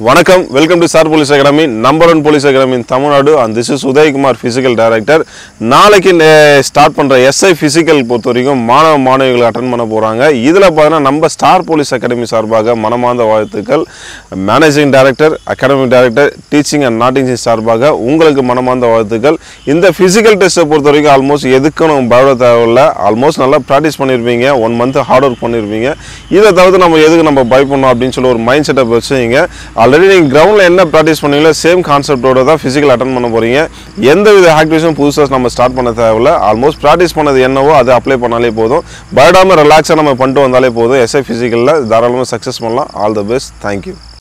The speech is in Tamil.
வணக்கம் welcome to sir police academy number one police academy in Tamil Nadu and this is Udayakumar physical director நாளைக்கு ஸ்டார்ட் பண்ணுற எஸ்ஐ ஃபிசிக்கல் பொறுத்த வரைக்கும் மாணவ மாணவிகள் அட்டன் பண்ண போகிறாங்க இதில் பார்த்தீங்கன்னா நம்ம ஸ்டார் போலீஸ் அகாடமி சார்பாக மனமார்ந்த வாழ்த்துக்கள் managing director academic director teaching and not teaching சார்பாக உங்களுக்கு மனமார்ந்த வாழ்த்துக்கள் இந்த ஃபிசிக்கல் டெஸ்ட்டை பொறுத்த வரைக்கும் ஆல்மோஸ்ட் எதுக்கும் நம்ம பயப்பட தேவையில்லை ஆல்மோஸ்ட் நல்லா ப்ராக்டிஸ் பண்ணியிருப்பீங்க ஒன் மந்த் ஹார்ட் ஒர்க் பண்ணியிருப்பீங்க இதை தவிர்த்து நம்ம எதுக்கு நம்ம பயப்படணும் அப்படின்னு சொல்லி ஒரு மைண்ட் செட்டப் வச்சுங்க ஆல்ரெடி நீங்கள் கிரவுண்டில் என்ன ப்ராக்டிஸ் பண்ணீங்களோ சேம் கான்செப்டோட தான் ஃபிசிக்கல் அட்டன் பண்ண போகிறீங்க எந்த வித ஆக்டிவிட்டிஸும் புதுசாக நம்ம ஸ்டார்ட் பண்ண தேவையில்ல ஆல்மோஸ்ட் ப்ராக்டிஸ் பண்ணது என்னவோ அதை அப்ளை பண்ணாலே போதும் பயடாமல் ரிலாக்ஸாக நம்ம பண்ணிட்டு வந்தாலே போதும் எஸ்ஐ ஃபிசிக்கலில் தாராளமாக சக்ஸஸ் பண்ணலாம் ஆல் த பெஸ்ட் தேங்க்யூ